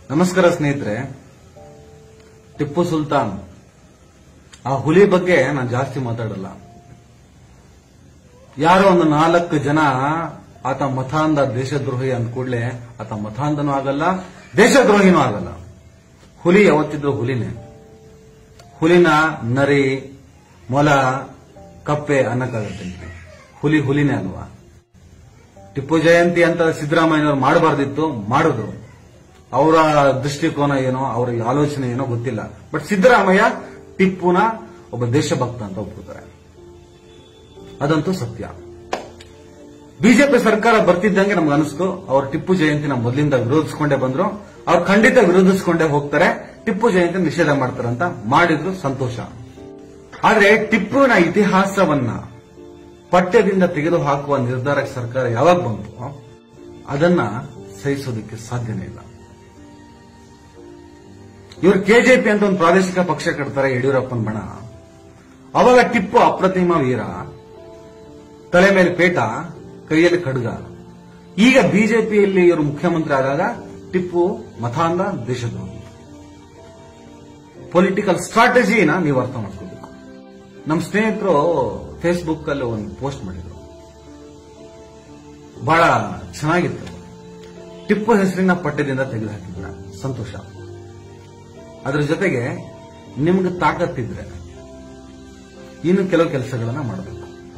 ನಮಸ್ಕಾರ ಸ್ನೇಹಿತರೆ ಟಿಪ್ಪು ಸುಲ್ತಾನ್ ಆ ಹುಲಿ ಬಗ್ಗೆ ನಾನು ಜಾಸ್ತಿ ಮಾತಾಡಲ್ಲ ಯಾರೋ ಒಂದು ನಾಲ್ಕು ಜನ ಆತ ಮತಾಂಧ ದೇಶದ್ರೋಹಿ ಅಂದ ಕೂಡಲೇ ಆತ ಮತಾಂಧನೂ ಆಗಲ್ಲ ದೇಶದ್ರೋಹಿನೂ ಆಗಲ್ಲ ಹುಲಿ ಯಾವತ್ತಿದ್ರು ಹುಲಿನೇ ಹುಲಿನ ನರಿ ಮೊಲ ಕಪ್ಪೆ ಅನ್ನಕ್ಕಾಗತ್ತೆ ಹುಲಿ ಹುಲಿನೇ ಅಲ್ವಾ ಟಿಪ್ಪು ಜಯಂತಿ ಅಂತ ಸಿದ್ದರಾಮಯ್ಯನವರು ಮಾಡಬಾರ್ದಿತ್ತು ಮಾಡಿದ್ರು ಅವರ ದೃಷ್ಟಿಕೋನ ಏನೋ ಅವರ ಆಲೋಚನೆ ಏನೋ ಗೊತ್ತಿಲ್ಲ ಬಟ್ ಸಿದ್ದರಾಮಯ್ಯ ಟಿಪ್ಪುನ ಒಬ್ಬ ದೇಶಭಕ್ತ ಅಂತ ಒಪ್ಕೋತಾರೆ ಅದಂತೂ ಸತ್ಯ ಬಿಜೆಪಿ ಸರ್ಕಾರ ಬರ್ತಿದ್ದಂಗೆ ನಮ್ಗೆ ಅನಿಸ್ತು ಅವ್ರು ಟಿಪ್ಪು ಜಯಂತಿನ ಮೊದಲಿಂದ ವಿರೋಧಿಸ್ಕೊಂಡೇ ಬಂದ್ರು ಅವ್ರು ಖಂಡಿತ ವಿರೋಧಿಸ್ಕೊಂಡೇ ಹೋಗ್ತಾರೆ ಟಿಪ್ಪು ಜಯಂತಿ ನಿಷೇಧ ಮಾಡ್ತಾರೆ ಅಂತ ಮಾಡಿದ್ರು ಸಂತೋಷ ಆದ್ರೆ ಟಿಪ್ಪುವಿನ ಇತಿಹಾಸವನ್ನ ಪಠ್ಯದಿಂದ ತೆಗೆದು ಹಾಕುವ ನಿರ್ಧಾರಕ್ಕೆ ಸರ್ಕಾರ ಯಾವಾಗ ಬಂತು ಅದನ್ನ ಸಹಿಸೋದಕ್ಕೆ ಸಾಧ್ಯನೇ ಇಲ್ಲ ಇವರು ಕೆಜೆಪಿ ಅಂತ ಒಂದು ಪ್ರಾದೇಶಿಕ ಪಕ್ಷ ಕಟ್ತಾರೆ ಯಡಿಯೂರಪ್ಪನ ಬಣ ಅವಾಗ ಟಿಪ್ಪು ಅಪ್ರತಿಮ ವೀರ ತಲೆ ಮೇಲೆ ಪೇಟ ಕೈಯಲ್ಲಿ ಖಡ್ಗ ಈಗ ಬಿಜೆಪಿಯಲ್ಲಿ ಇವರು ಮುಖ್ಯಮಂತ್ರಿ ಆದಾಗ ಟಿಪ್ಪು ಮತಾಂಧ ದೇಶದ್ರೋಹಿ ಪೊಲಿಟಿಕಲ್ ಸ್ಟ್ರಾಟಜಿನ ನೀವು ಅರ್ಥ ಮಾಡ್ಕೋಬೇಕು ನಮ್ಮ ಸ್ನೇಹಿತರು ಫೇಸ್ಬುಕ್ ಅಲ್ಲಿ ಒಂದು ಪೋಸ್ಟ್ ಮಾಡಿದ್ರು ಬಹಳ ಚೆನ್ನಾಗಿತ್ತು ಟಿಪ್ಪು ಹೆಸರಿನ ಪಠ್ಯದಿಂದ ತೆಗೆದುಹಾಕಿದ್ರ ಸಂತೋಷ ಅದರ ಜೊತೆಗೆ ನಿಮ್ಗೆ ತಾಕತ್ತಿದ್ರೆ ಇನ್ನು ಕೆಲವು ಕೆಲಸಗಳನ್ನ ಮಾಡಬೇಕು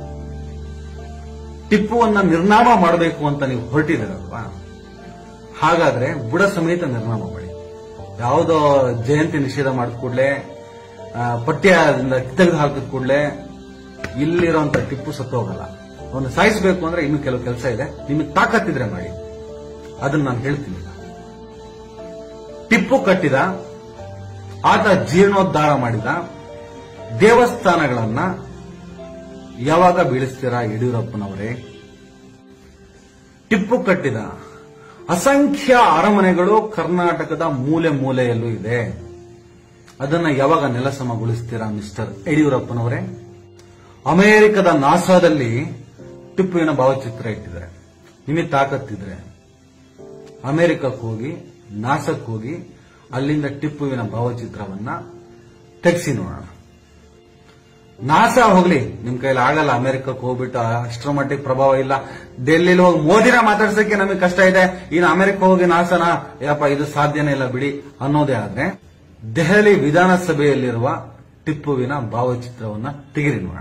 ಟಿಪ್ಪುವನ್ನ ನಿರ್ನಾಮ ಮಾಡಬೇಕು ಅಂತ ನೀವು ಹೊರಟಿದ್ದೀರಲ್ವಾ ಹಾಗಾದ್ರೆ ಬುಡ ಸಮೇತ ನಿರ್ನಾಮ ಮಾಡಿ ಯಾವುದೋ ಜಯಂತಿ ನಿಷೇಧ ಮಾಡಿದ ಕೂಡಲೇ ಪಠ್ಯದಿಂದ ತೆಗೆದು ಹಾಕಿದ ಕೂಡಲೇ ಇಲ್ಲಿರುವಂತ ಟಿಪ್ಪು ಸತ್ತು ಹೋಗಲ್ಲ ಅವನು ಸಾಯಿಸಬೇಕು ಅಂದ್ರೆ ಇನ್ನು ಕೆಲವು ಕೆಲಸ ಇದೆ ನಿಮಗೆ ತಾಕತ್ತಿದ್ರೆ ಮಾಡಿ ಅದನ್ನ ನಾನು ಹೇಳ್ತೀನಿ ಟಿಪ್ಪು ಕಟ್ಟಿದ ಆತ ಜೀರ್ಣೋದ್ಧಾರ ಮಾಡಿದ ದೇವಸ್ಥಾನಗಳನ್ನ ಯಾವಾಗ ಬೀಳಿಸ್ತೀರಾ ಯಡಿಯೂರಪ್ಪನವರೇ ಟಿಪ್ಪು ಕಟ್ಟಿದ ಅಸಂಖ್ಯ ಅರಮನೆಗಳು ಕರ್ನಾಟಕದ ಮೂಲೆ ಮೂಲೆಯಲ್ಲೂ ಇದೆ ಅದನ್ನ ಯಾವಾಗ ನೆಲಸಮಗೊಳಿಸ್ತೀರಾ ಮಿಸ್ಟರ್ ಯಡಿಯೂರಪ್ಪನವರೇ ಅಮೆರಿಕದ ನಾಸಾದಲ್ಲಿ ಟಿಪ್ಪುವಿನ ಭಾವಚಿತ್ರ ಇಟ್ಟಿದ್ದಾರೆ ನಿಮಗೆ ತಾಕತ್ತಿದ್ರೆ ಅಮೆರಿಕಕ್ಕೆ ಹೋಗಿ ನಾಸಕ್ಕೆ ಹೋಗಿ ಅಲ್ಲಿಂದ ಟಿಪ್ಪುವಿನ ಭಾವಚಿತ್ರವನ್ನ ತೆಗೆಸಿ ನೋಡೋಣ ನಾಸಾ ಹೋಗ್ಲಿ ನಿಮ್ ಕೈಲಿ ಆಗಲ್ಲ ಅಮೆರಿಕಕ್ಕೆ ಹೋಗ್ಬಿಟ್ಟು ಅಷ್ಟರ ಮಟ್ಟಿಗೆ ಪ್ರಭಾವ ಇಲ್ಲ ಡೆಲ್ಲಿಲಿ ಹೋಗಿ ಮೋದಿನ ಮಾತಾಡ್ಸಕ್ಕೆ ನಮಗೆ ಕಷ್ಟ ಇದೆ ಇನ್ನು ಅಮೆರಿಕ ಹೋಗಿ ನಾಸನ ಯಪ್ಪ ಇದು ಸಾಧ್ಯನೇ ಇಲ್ಲ ಬಿಡಿ ಅನ್ನೋದೇ ಆದ್ರೆ ದೆಹಲಿ ವಿಧಾನಸಭೆಯಲ್ಲಿರುವ ಟಿಪ್ಪುವಿನ ಭಾವಚಿತ್ರವನ್ನ ತೆಗೆರಿ ನೋಡೋಣ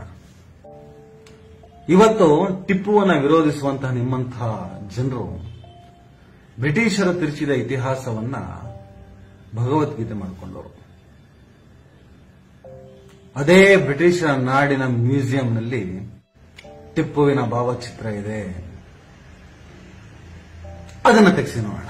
ಇವತ್ತು ಟಿಪ್ಪುವನ್ನ ವಿರೋಧಿಸುವಂತಹ ನಿಮ್ಮಂತಹ ಜನರು ಬ್ರಿಟಿಷರು ತಿರುಚಿದ ಇತಿಹಾಸವನ್ನ ಭಗವದ್ಗೀತೆ ಮಾಡಿಕೊಂಡವರು ಅದೇ ಬ್ರಿಟಿಷರ ನಾಡಿನ ಮ್ಯೂಸಿಯಂನಲ್ಲಿ ಟಿಪ್ಪುವಿನ ಭಾವಚಿತ್ರ ಇದೆ ಅದನ್ನು ತೆಗೆಸಿ ನೋಡೋಣ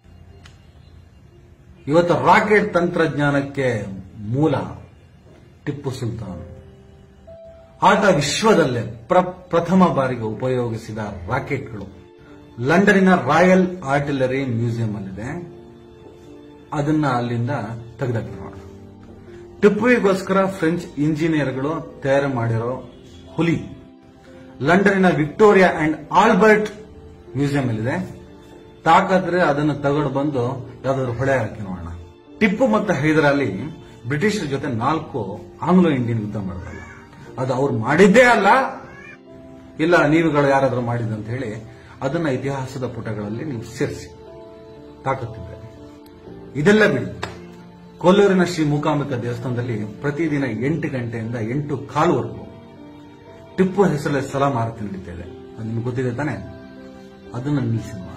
ಇವತ್ತು ರಾಕೆಟ್ ತಂತ್ರಜ್ಞಾನಕ್ಕೆ ಮೂಲ ಟಿಪ್ಪು ಸುಲ್ತಾನ್ ಆತ ವಿಶ್ವದಲ್ಲೇ ಪ್ರ- ಪ್ರಥಮ ಬಾರಿಗೆ ಉಪಯೋಗಿಸಿದ ರಾಕೆಟ್ಗಳು ಲಂಡನಿನ ರಾಯಲ್ ಆರ್ಟಿಲರಿ ಮ್ಯೂಸಿಯಂ ಅಲ್ಲಿದೆ ಅದನ್ನ ಅಲ್ಲಿಂದ ತೆಗೆದಾಕಿ ನೋಡೋಣ ಟಿಪ್ಪುವಿಗೋಸ್ಕರ ಫ್ರೆಂಚ್ ಇಂಜಿನಿಯರ್ಗಳು ತಯಾರು ಮಾಡಿರೋ ಹುಲಿ ಲಂಡನಿನ ವಿಕ್ಟೋರಿಯಾ ಅಂಡ್ ಆಲ್ಬರ್ಟ್ ಮ್ಯೂಸಿಯಂ ಅಲ್ಲಿದೆ ತಾಕಾದ್ರೆ ಅದನ್ನು ತಗೊಂಡು ಬಂದು ಯಾವ್ದಾದ್ರು ಹೊಳೆ ಹಾಕಿ ನೋಡೋಣ ಟಿಪ್ಪು ಮತ್ತು ಹೈದರಾಲಿ ಬ್ರಿಟಿಷರ ಜೊತೆ ನಾಲ್ಕು ಆಂಗ್ಲೋ ಇಂಡಿಯನ್ ಯುದ್ಧ ಮಾಡಿದ್ರಲ್ಲ ಅದು ಅವ್ರು ಮಾಡಿದ್ದೇ ಅಲ್ಲ ಇಲ್ಲ ನೀವುಗಳು ಯಾರಾದ್ರೂ ಮಾಡಿದಂತ ಹೇಳಿ ಅದನ್ನ ಇತಿಹಾಸದ ಪುಟಗಳಲ್ಲಿ ನೀವು ಸೇರಿಸಿ ತಾಕತ್ತಿದೆ ಇದೆಲ್ಲ ಬಿಡಿ ಕೊಲ್ಲೂರಿನ ಶ್ರೀ ಮೂಕಾಂಬಿಕಾ ದೇವಸ್ಥಾನದಲ್ಲಿ ಪ್ರತಿದಿನ ಎಂಟು ಗಂಟೆಯಿಂದ ಎಂಟು ಕಾಲುವರೆಗೂ ಟಿಪ್ಪು ಹೆಸರಲ್ಲಿ ಸಲಾಂ ಆರತಿ ನಡೀತಾ ಇದೆ ಅದು ನಿಮ್ಗೆ ಗೊತ್ತಿದೆ ತಾನೆ ಅದನ್ನ ನಿಲ್ಲಿಸಿ ಮಾಡೋಣ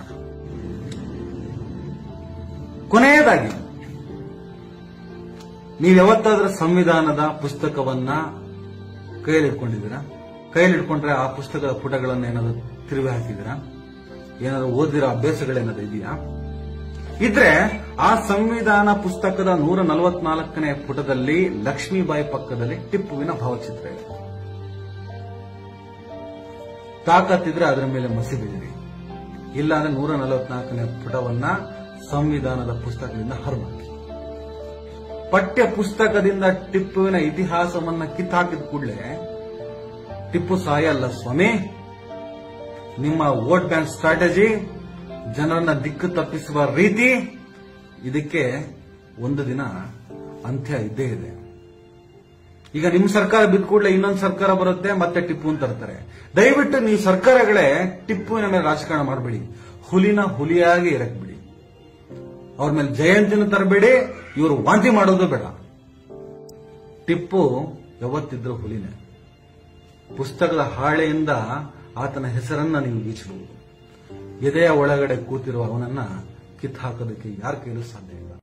ಕೊನೆಯದಾಗಿ ನೀವು ಯಾವತ್ತಾದ್ರೂ ಸಂವಿಧಾನದ ಪುಸ್ತಕವನ್ನ ಕೈಯಲ್ಲಿ ಇಟ್ಕೊಂಡಿದ್ದೀರಾ ಕೈಯಲ್ಲಿ ಇಟ್ಕೊಂಡ್ರೆ ಆ ಪುಸ್ತಕದ ಪುಟಗಳನ್ನ ಏನಾದ್ರು ತಿರುವಿ ಹಾಕಿದ್ದೀರಾ ಏನಾದ್ರು ಓದಿರೋ ಅಭ್ಯಾಸಗಳೇನಾದ್ರು ಇದೆಯಾ ಇದ್ರೆ ಆ ಸಂವಿಧಾನ ಪುಸ್ತಕದ ನೂರ ನಲವತ್ನಾಲ್ಕನೇ ಪುಟದಲ್ಲಿ ಲಕ್ಷ್ಮೀಬಾಯಿ ಪಕ್ಕದಲ್ಲಿ ಟಿಪ್ಪುವಿನ ಭಾವಚಿತ್ರ ಇದೆ ತಾಕತ್ತಿದ್ರೆ ಅದರ ಮೇಲೆ ಮಸಿ ಬೀಳಿರಿ ಇಲ್ಲ ಅಂದ್ರೆ ನೂರ ನಲವತ್ನಾಲ್ಕನೇ ಪುಟವನ್ನ ಸಂವಿಧಾನದ ಪುಸ್ತಕದಿಂದ ಹರಿಮಾಕಿ ಪಠ್ಯ ಪುಸ್ತಕದಿಂದ ಟಿಪ್ಪುವಿನ ಇತಿಹಾಸವನ್ನ ಕಿತ್ತಾಕಿದ ಕೂಡಲೇ ಟಿಪ್ಪು ಸಾಯಲ್ಲ ಸ್ವಾಮಿ ನಿಮ್ಮ ವೋಟ್ ಬ್ಯಾಂಕ್ ಸ್ಟ್ರಾಟಜಿ ಜನರನ್ನ ದಿಕ್ಕು ತಪ್ಪಿಸುವ ರೀತಿ ಇದಕ್ಕೆ ಒಂದು ದಿನ ಅಂತ್ಯ ಇದ್ದೇ ಇದೆ ಈಗ ನಿಮ್ ಸರ್ಕಾರ ಬಿದ್ದ ಕೂಡಲೇ ಇನ್ನೊಂದು ಸರ್ಕಾರ ಬರುತ್ತೆ ಮತ್ತೆ ಟಿಪ್ಪು ತರ್ತಾರೆ ದಯವಿಟ್ಟು ನೀವು ಸರ್ಕಾರಗಳೇ ಟಿಪ್ಪುವಿನ ಮೇಲೆ ರಾಜಕಾರಣ ಮಾಡಬೇಡಿ ಹುಲಿನ ಹುಲಿಯಾಗಿ ಇರಕ್ ಬಿಡಿ ಅವ್ರ ಮೇಲೆ ಜಯಂತಿನ ತರಬೇಡಿ ಇವರು ವಾಂತಿ ಮಾಡೋದು ಬೇಡ ಟಿಪ್ಪು ಯಾವತ್ತಿದ್ರು ಹುಲಿನೇ ಪುಸ್ತಕದ ಹಾಳೆಯಿಂದ ಆತನ ಹೆಸರನ್ನ ನೀವು ಬೀಚಬಹುದು ಎದೆಯ ಒಳಗಡೆ ಕೂತಿರುವ ಅವನನ್ನ ಕಿತ್ತು ಹಾಕೋದಕ್ಕೆ ಯಾರ ಕೈಲೂ ಸಾಧ್ಯ ಇಲ್ಲ